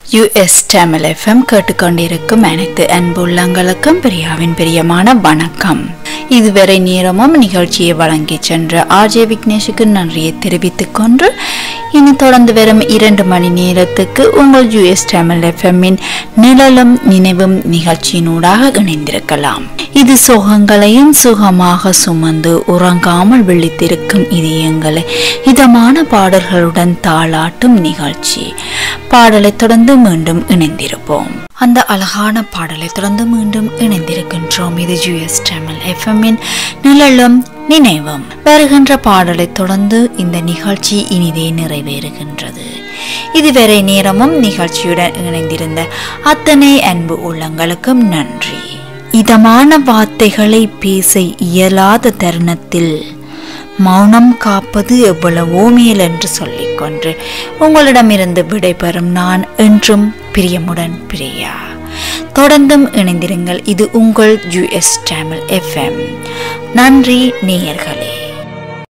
US Tamil FM கேட்டுக்கொண்டிருக்கும் அனைத்து அன்புள்ளங்களுக்கும் பிரியாவின் பிரியமான வணக்கம் இதுவரை நேரமும் நிகழ்ச்சியை வழங்கி சென்ற ஆர்ஜே விக்னேஷுக்கு நன்றியை தெரிவித்துக் கொண்டு இனி தொடர்ந்து வரும் இரண்டு மணி நேரத்துக்கு உங்கள் யுஎஸ் தமிழ் எஃப்எம்மின் நிழலும் நினைவும் நிகழ்ச்சியினூடாக இணைந்திருக்கலாம் இது சுகங்களையும் சுகமாக சுமந்து உறங்காமல் விழித்திருக்கும் இதயங்களை இதமான பாடல்களுடன் தாளாட்டும் நிகழ்ச்சி பாடலை தொடர்ந்து மீண்டும் இணைந்திருப்போம் அந்த அழகான பாடலை தொடர்ந்து மீண்டும் இணைந்திருக்கின்றோம் இது ஜூஎஸ் தமிழ் எஃப்எம்மின் நிழலும் நினைவும் வருகின்ற பாடலை தொடர்ந்து இந்த நிகழ்ச்சி இனிதே நிறைவேறுகின்றது இதுவரை நேரமும் நிகழ்ச்சியுடன் இணைந்திருந்த அத்தனை அன்பு உள்ளங்களுக்கும் நன்றி இதமான வார்த்தைகளை பேச இயலாத தருணத்தில் மௌனம் காப்பது எவ்வளவோ மேல் என்று சொல்லிக்கொண்டு உங்களிடமிருந்து விடைபெறும் நான் என்றும் பிரியமுடன் பிரியா தொடர்ந்தும் இணைந்திருங்கள் இது உங்கள் யுஎஸ் தமிழ் எஃப்எம் நன்றி நேயர்களே